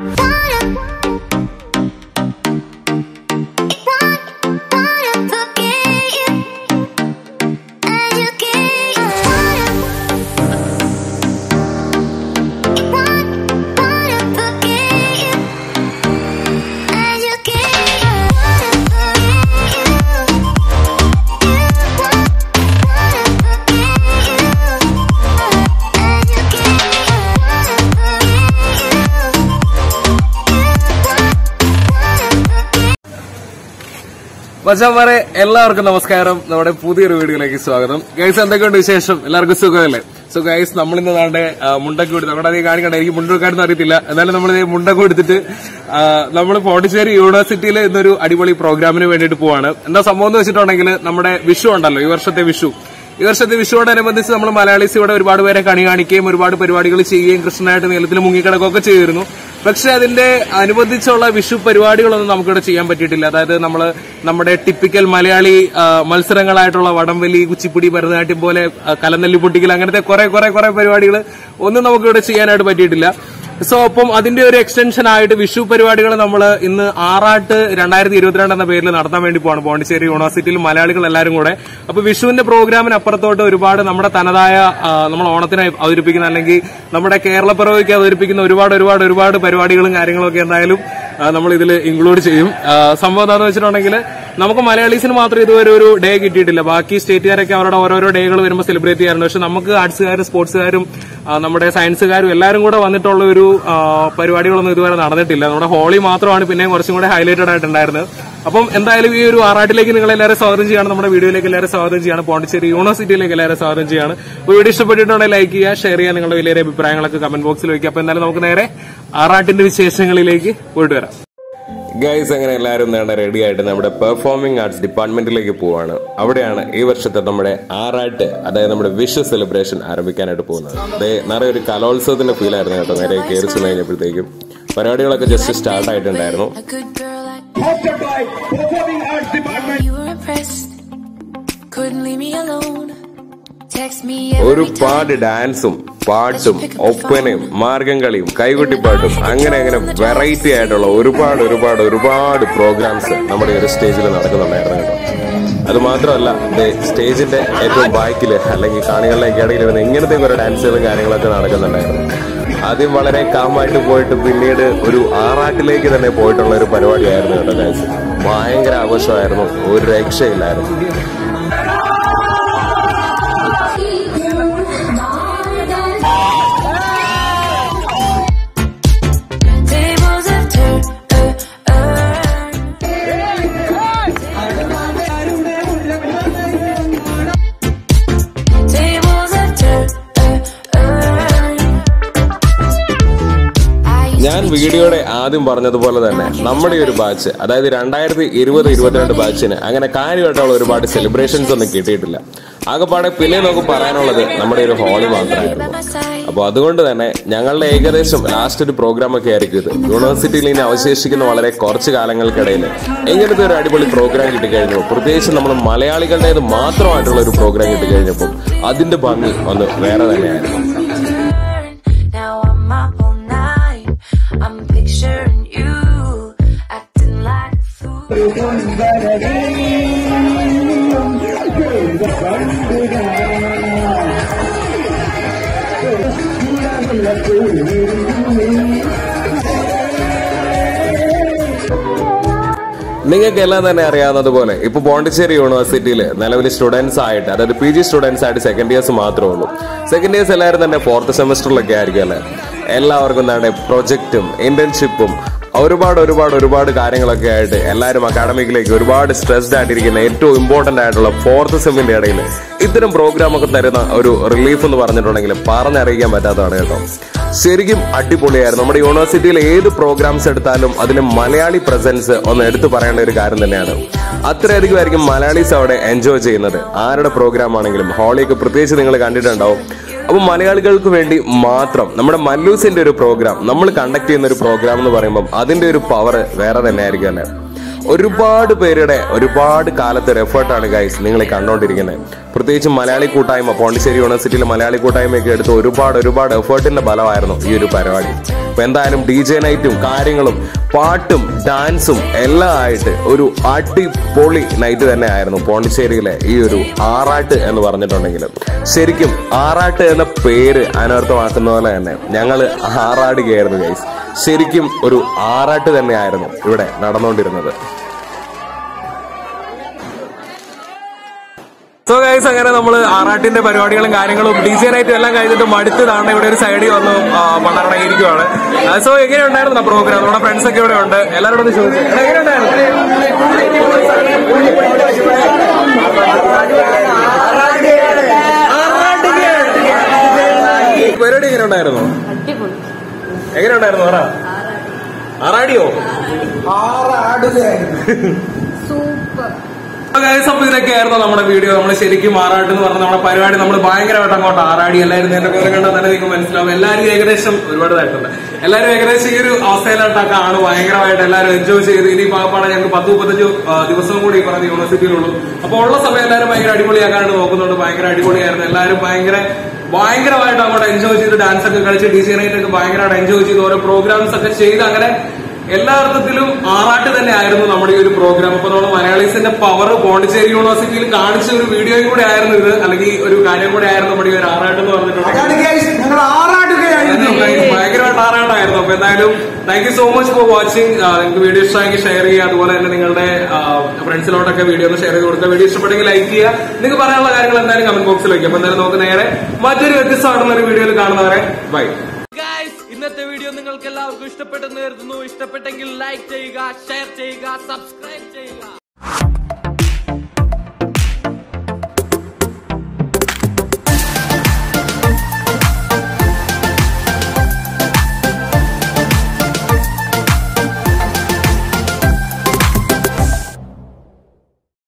മച്ചാമാരെ എല്ലാവർക്കും നമസ്കാരം നമ്മുടെ പുതിയൊരു വീഡിയോയിലേക്ക് സ്വാഗതം ഗൈസ് എന്തൊക്കെയുണ്ട് വിശേഷം എല്ലാവർക്കും സുഖമല്ലേ സോ ഗൈസ് നമ്മൾ ഇന്ന് നാണ്ടെ മുണ്ടൊക്കെ എടുത്ത് നമ്മുടെ അതേ കാണിക്കണ്ട എനിക്ക് മുണ്ടൊക്കെയാണെന്ന് അറിയത്തില്ല എന്നാലും നമ്മൾ മുണ്ടൊക്കെ എടുത്തിട്ട് നമ്മൾ പോണ്ടിച്ചേരി യൂണിവേഴ്സിറ്റിയിൽ ഇന്നൊരു അടിപൊളി പ്രോഗ്രാമിന് വേണ്ടിയിട്ട് പോവാണ് എന്താ സംഭവം എന്ന് വെച്ചിട്ടുണ്ടെങ്കിൽ നമ്മുടെ വിഷു ഉണ്ടല്ലോ ഈ വർഷത്തെ വിഷു ഈ വർഷത്തെ വിഷുവോടനുബന്ധിച്ച് നമ്മൾ മലയാളീസ് ഇവിടെ ഒരുപാട് പേരെ കണി കാണിക്കുകയും ഒരുപാട് പരിപാടികൾ ചെയ്യുകയും കൃഷ്ണനായിട്ട് നീളത്തിൽ മുങ്ങിക്കിടക്കുകയൊക്കെ ചെയ്തിരുന്നു പക്ഷെ അതിന്റെ അനുബന്ധിച്ചുള്ള വിഷു പരിപാടികളൊന്നും നമുക്കിവിടെ ചെയ്യാൻ പറ്റിയിട്ടില്ല അതായത് നമ്മൾ നമ്മുടെ ടിപ്പിക്കൽ മലയാളി ആ, മത്സരങ്ങളായിട്ടുള്ള വടംവലി കുച്ചിപ്പുടി ഭരതനാട്യം പോലെ ആ, കലനെല്ലി പൊട്ടിക്കൽ അങ്ങനത്തെ കുറെ കുറെ കുറെ പരിപാടികൾ ഒന്നും നമുക്കിവിടെ ചെയ്യാനായിട്ട് പറ്റിയിട്ടില്ല സോ അപ്പം അതിന്റെ ഒരു എക്സ്റ്റൻഷൻ ആയിട്ട് വിഷു പരിപാടികൾ നമ്മൾ ഇന്ന് ആറാട്ട് രണ്ടായിരത്തി ഇരുപത്തിരണ്ട് എന്ന പേരിൽ നടത്താൻ വേണ്ടി പോവാണ് പോണ്ടിച്ചേരി യൂണിവേഴ്സിറ്റിയിൽ മലയാളികൾ എല്ലാവരും കൂടെ അപ്പൊ വിഷുവിന്റെ പ്രോഗ്രാമിന് അപ്പുറത്തോട്ട് ഒരുപാട് നമ്മുടെ തനതായ ആ, നമ്മൾ ഓണത്തിന് അവതരിപ്പിക്കുന്ന അല്ലെങ്കിൽ നമ്മുടെ കേരള പിറവിക്ക് അവതരിപ്പിക്കുന്ന ഒരുപാട് ഒരുപാട് ഒരുപാട് പരിപാടികളും കാര്യങ്ങളും ഒക്കെ എന്തായാലും നമ്മൾ ഇതിൽ ഇൻക്ലൂഡ് ചെയ്യും ആ, സംഭവം എന്താണെന്ന് വെച്ചിട്ടുണ്ടെങ്കിൽ നമുക്ക് മലയാളീസിന് മാത്രം ഇതുവരെ ഒരു ഡേ കിട്ടിയിട്ടില്ല ബാക്കി സ്റ്റേറ്റുകാരൊക്കെ അവരുടെ ഓരോരോ ഡേകൾ വരുമ്പോൾ സെലിബ്രേറ്റ് ചെയ്യാറുണ്ട് പക്ഷെ നമുക്ക് ആർട്സുകാരും സ്പോർട്സുകാരും ആ, നമ്മുടെ സയൻസുകാരും എല്ലാവരും കൂടെ വന്നിട്ടുള്ള ഒരു ആ, പരിപാടികളൊന്നും ഇതുവരെ നടന്നിട്ടില്ല നമ്മുടെ ഹോളി മാത്രമാണ് പിന്നെയും കുറച്ചും കൂടെ ഹൈലൈറ്റഡ് ആയിട്ടുണ്ടായിരുന്നത് അപ്പം എന്തായാലും ഈ ഒരു ആറാട്ടിലേക്ക് നിങ്ങൾ എല്ലാവരും സ്വാഗതം ചെയ്യാണ് നമ്മുടെ വീഡിയോയിലേക്ക് എല്ലാവരും സ്വാഗതം ചെയ്യാണ് പോണ്ടിച്ചേരി യൂണിവേഴ്സിറ്റിയിലേക്ക് എല്ലാവരും സ്വാഗതം ചെയ്യാണ് അപ്പോൾ വീഡിയോ ഇഷ്ടപ്പെട്ടിട്ടുണ്ടെങ്കിൽ ലൈക്ക് ചെയ്യുക ഷെയർ ചെയ്യുക നിങ്ങളുടെ വലിയ അഭിപ്രായങ്ങളൊക്കെ കമന്റ് ബോക്സിൽ വയ്ക്കുക അപ്പോൾ എന്തായാലും നമുക്ക് നേരെ ആറാട്ടിന്റെ വിശേഷങ്ങളിലേക്ക് പോയിട്ട് വരാം ഗൈസ് അങ്ങനെ എല്ലാവരും നേണ്ട റെഡി ആയിട്ട് നമ്മുടെ പെർഫോമിംഗ് ആർട്സ് ഡിപ്പാർട്ട്മെന്റിലേക്ക് പോവാണ് അവിടെയാണ് ഈ വർഷത്തെ നമ്മുടെ ആറാട്ട് അതായത് നമ്മുടെ വിഷു സെലിബ്രേഷൻ ആരംഭിക്കാനായിട്ട് പോകുന്നത് ദേ നിറയെ ഒരു കലോത്സവത്തിന്റെ ഫീൽ ആയിരുന്നു കേട്ടോ നേരെ കയറി ചെന്ന് കഴിഞ്ഞപ്പോഴത്തേക്കും പരിപാടികളൊക്കെ ജസ്റ്റ് സ്റ്റാർട്ട് ആയിട്ടുണ്ടായിരുന്നു A good girl like hosted by Performing Arts Department. you were impressed. Couldn't leave me alone. Text me every ഒരുപാട് ഡാൻസും പാട്ടും ഒപ്പനയും മാർഗം കളിയും കൈകൊട്ടിപ്പാട്ടും അങ്ങനെ അങ്ങനെ വെറൈറ്റി ആയിട്ടുള്ള ഒരുപാട് ഒരുപാട് ഒരുപാട് പ്രോഗ്രാംസ് നമ്മുടെ ഈ ഒരു സ്റ്റേജിൽ നടക്കുന്നുണ്ടായിരുന്നു കേട്ടോ അത് മാത്രമല്ല ദേ സ്റ്റേജിന്റെ ഏറ്റവും ബാക്കിൽ അല്ലെങ്കിൽ കാണികളുടെ ഇടയിൽ വരുന്ന ഇങ്ങനത്തെ കുറെ ഡാൻസുകളും കാര്യങ്ങളൊക്കെ നടക്കുന്നുണ്ടായിരുന്നു ആദ്യം വളരെ കാമായിട്ട് പോയിട്ട് പിന്നീട് ഒരു ആറാട്ടിലേക്ക് തന്നെ പോയിട്ടുള്ള ഒരു പരിപാടിയായിരുന്നു കേട്ടോ ഡാൻസ് ഭയങ്കര ആഘോഷമായിരുന്നു ഒരു രക്ഷയില്ലായിരുന്നു tables have turned. Tables have turned. I used ഞാൻ to be വീഡിയോയുടെ ആദ്യം പറഞ്ഞതുപോലെ തന്നെ നമ്മുടെ ഈ ഒരു ബാച്ച് അതായത് രണ്ടായിരത്തി ഇരുപത് ഇരുപത്തിരണ്ട് ബാച്ചിന് അങ്ങനെ കാര്യമായിട്ടുള്ള ഒരുപാട് സെലിബ്രേഷൻസ് ഒന്നും കിട്ടിയിട്ടില്ല ആകെപ്പാടെ പിന്നെ നമുക്ക് പറയാനുള്ളത് നമ്മുടെ ഒരു ഹോളി മാത്രമായിരുന്നു അപ്പോൾ അതുകൊണ്ട് തന്നെ ഞങ്ങളുടെ ഏകദേശം ലാസ്റ്റ് ഒരു പ്രോഗ്രാം ഒക്കെ ആയിരിക്കും ഇത് യൂണിവേഴ്സിറ്റിയിൽ ഇനി അവശേഷിക്കുന്ന വളരെ കുറച്ച് കാലങ്ങൾക്കിടയിൽ എങ്ങനത്തെ ഒരു അടിപൊളി പ്രോഗ്രാം കിട്ടിക്കഴിഞ്ഞു പ്രത്യേകിച്ച് നമ്മൾ മലയാളികളുടേത് മാത്രമായിട്ടുള്ള ഒരു പ്രോഗ്രാം കിട്ടിക്കഴിഞ്ഞപ്പോൾ അതിന്റെ ഭംഗി ഒന്ന് വേറെ തന്നെയായിരുന്നു Now I'm up all night. I'm picturing you acting like a fool. നിങ്ങൾക്ക് എല്ലാം തന്നെ അറിയാവുന്നതുപോലെ ഇപ്പൊ പോണ്ടിച്ചേരി യൂണിവേഴ്സിറ്റിയിൽ നിലവിൽ സ്റ്റുഡൻസ് ആയിട്ട് അതായത് പി ജി സ്റ്റുഡൻസ് ആയിട്ട് സെക്കൻഡ് ഇയേഴ്സ് മാത്രമേ ഉള്ളൂ സെക്കൻഡ് ഇയേഴ്സ് എല്ലാവരും തന്നെ ഫോർത്ത് സെമസ്റ്ററിലൊക്കെ ആയിരിക്കും അല്ലേ എല്ലാവർക്കും എന്താണ് പ്രൊജക്റ്റും ഇന്റേൺഷിപ്പും ഒരുപാട് ഒരുപാട് ഒരുപാട് കാര്യങ്ങളൊക്കെ ആയിട്ട് എല്ലാവരും അക്കാഡമിക്കിലേക്ക് ഒരുപാട് സ്ട്രെസ്ഡ് ആയിട്ടിരിക്കുന്ന ഏറ്റവും ഇമ്പോർട്ടന്റ് ആയിട്ടുള്ള ഫോർത്ത് സെമ്മിന്റെ ഇടയിൽ ഇത്തരം പ്രോഗ്രാം ഒക്കെ തരുന്ന ഒരു റിലീഫ് എന്ന് പറഞ്ഞിട്ടുണ്ടെങ്കിൽ പറഞ്ഞറിയിക്കാൻ പറ്റാത്തതാണ് കേട്ടോ ശരിക്കും അടിപൊളിയായിരുന്നു നമ്മുടെ യൂണിവേഴ്സിറ്റിയിൽ ഏത് പ്രോഗ്രാംസ് എടുത്താലും അതിന് മലയാളി പ്രസൻസ് ഒന്ന് എടുത്തു പറയേണ്ട ഒരു കാര്യം തന്നെയാണ് അത്രയധികം ആയിരിക്കും മലയാളീസ് അവിടെ എൻജോയ് ചെയ്യുന്നത് ആരുടെ പ്രോഗ്രാം ആണെങ്കിലും ഹോളിയൊക്കെ പ്രത്യേകിച്ച് നിങ്ങൾ കണ്ടിട്ടുണ്ടാവും അപ്പൊ മലയാളികൾക്ക് വേണ്ടി മാത്രം നമ്മുടെ മല്ലൂസിന്റെ ഒരു പ്രോഗ്രാം നമ്മൾ കണ്ടക്ട് ചെയ്യുന്ന ഒരു പ്രോഗ്രാം എന്ന് പറയുമ്പോൾ അതിന്റെ ഒരു പവർ വേറെ തന്നെ ആയിരിക്കും അല്ലേ ഒരുപാട് പേരുടെ ഒരുപാട് കാലത്തെ ഒരു എഫേർട്ടാണ് ഗൈസ് നിങ്ങൾ കണ്ടുകൊണ്ടിരിക്കുന്നത് പ്രത്യേകിച്ച് മലയാളി കൂട്ടായ്മ പോണ്ടിച്ചേരി യൂണിവേഴ്സിറ്റിയിലെ മലയാളി കൂട്ടായ്മയൊക്കെ എടുത്ത് ഒരുപാട് ഒരുപാട് എഫേർട്ടിന്റെ ബലമായിരുന്നു ഈ ഒരു പരിപാടി അപ്പൊ എന്തായാലും ഡി ജെ നൈറ്റും കാര്യങ്ങളും പാട്ടും ഡാൻസും എല്ലാം ആയിട്ട് ഒരു അടിപൊളി നൈറ്റ് തന്നെ ആയിരുന്നു പോണ്ടിച്ചേരിയിലെ ഈ ഒരു ആറാട്ട് എന്ന് പറഞ്ഞിട്ടുണ്ടെങ്കിൽ ശരിക്കും ആറാട്ട് എന്ന പേര് അനർത്ഥമാക്കുന്ന പോലെ തന്നെ ഞങ്ങൾ ആറാടുകയായിരുന്നു ഗൈസ് ശരിക്കും ഒരു ആറാട്ട് തന്നെയായിരുന്നു ഇവിടെ നടന്നുകൊണ്ടിരുന്നത് സോ ഗൈസ് അങ്ങനെ നമ്മൾ ആറാട്ടിന്റെ പരിപാടികളും കാര്യങ്ങളും ഡി ജെ നൈറ്റും എല്ലാം കഴിഞ്ഞിട്ട് മടുത്ത് താണ്ട ഇവിടെ ഒരു സൈഡിൽ വന്ന് പണ്ടറങ്ങിയിരിക്കുവാണ് സോ എങ്ങനെ ഉണ്ടായിരുന്നു പ്രോഗ്രാം നമ്മുടെ ഫ്രണ്ട്സ് ഒക്കെ ഇവിടെ ഉണ്ട് എല്ലാവരോടും ഒന്ന് ചോദിച്ചു എടാ, എങ്ങനെ ഉണ്ടായിരുന്നു പരിപാടി എങ്ങനെ ഉണ്ടായിരുന്നു എങ്ങനെ ഉണ്ടായിരുന്നു പറ ആറാടിയോ ഗൈസ് അപ്പൊ ഇതൊക്കെയായിരുന്നു നമ്മുടെ വീഡിയോ നമ്മൾ ശരിക്കും ആറാട്ട് എന്ന് പറഞ്ഞ നമ്മുടെ പരിപാടി നമ്മൾ ഭയങ്കരമായിട്ട് അങ്ങോട്ട് ആറാടി എല്ലാവരും എന്റെ പേരെ കണ്ടാൽ തന്നെ നിങ്ങൾക്ക് മനസ്സിലാവും എല്ലാവരും ഏകദേശം ഒരുപാട് ഇതായിട്ടുണ്ട് എല്ലാവരും ഏകദേശം ഈ ഒരു അവസ്ഥയിലോട്ടൊക്കെ ആണ് ഭയങ്കരമായിട്ട് എല്ലാവരും എൻജോയ് ചെയ്ത് ഇനി പാപ്പാടെ ഞങ്ങൾക്ക് പത്ത് മുപ്പത്തഞ്ച് ആ, ദിവസം കൂടി ഈ പറഞ്ഞ യൂണിവേഴ്സിറ്റിയിലുള്ളൂ അപ്പൊ ഉള്ള സമയം എല്ലാവരും ഭയങ്കര അടിപൊളിയാക്കാനായിട്ട് നോക്കുന്നുണ്ട് ഭയങ്കര അടിപൊളിയായിരുന്നു എല്ലാവരും ഭയങ്കര ഭയങ്കരമായിട്ട് അങ്ങോട്ട് എൻജോയ് ചെയ്ത് ഡാൻസ് ഒക്കെ കളിച്ച് ഡി സി നൈറ്റ് ഒക്കെ ഭയങ്കരമായിട്ട് എൻജോയ് ചെയ്ത് ഓരോ പ്രോഗ്രാംസ് ഒക്കെ ചെയ്ത് അങ്ങനെ എല്ലാ അർത്ഥത്തിലും ആറാട്ട് തന്നെ ആയിരുന്നു നമ്മുടെ ഈ ഒരു പ്രോഗ്രാം അപ്പൊ നമ്മുടെ മലയാളീസിന്റെ പവർ പോണ്ടിച്ചേരി യൂണിവേഴ്സിറ്റിയിൽ കാണിച്ച ഒരു വീഡിയോയും കൂടെ ആയിരുന്നു ഇത് അല്ലെങ്കിൽ ഒരു കാര്യം കൂടെ ആയിരുന്നു നമ്മുടെ ഈ ഒരു ആറാട്ട് എന്ന് പറഞ്ഞിട്ടുണ്ടെങ്കിൽ അതാണ് guys, ഞങ്ങൾ ആറാടുകയായിരുന്നു ഭയങ്കരമായിട്ട് ആറാട്ടായിരുന്നു അപ്പൊ എന്തായാലും thank you so much for watching നിങ്ങൾക്ക് വീഡിയോ ഇഷ്ടമായെങ്കിൽ ഷെയർ ചെയ്യുക അതുപോലെ തന്നെ നിങ്ങളുടെ ഫ്രണ്ട്സിലോട്ടൊക്കെ വീഡിയോ ഒന്ന് ഷെയർ ചെയ്ത് കൊടുക്കുക വീഡിയോ ഇഷ്ടപ്പെട്ടെങ്കിൽ ലൈക്ക് ചെയ്യുക നിങ്ങൾക്ക് പറയാനുള്ള കാര്യങ്ങൾ എന്തായാലും കമന്റ് ബോക്സിൽ വയ്ക്കും അപ്പൊ എന്തായാലും നമുക്ക് നേരെ മറ്റൊരു വ്യത്യസ്തമായിട്ടുള്ള ഒരു വീഡിയോയിൽ കാണുന്നവരെ ബൈ ഗൈസ് ഇന്നത്തെ വീഡിയോ നിങ്ങൾക്ക് എല്ലാവർക്കും ഇഷ്ടപ്പെട്ടെന്ന് കരുതുന്നു ഇഷ്ടപ്പെട്ടെങ്കിൽ ലൈക്ക് ചെയ്യുക ഷെയർ ചെയ്യുക സബ്സ്ക്രൈബ് ചെയ്യുക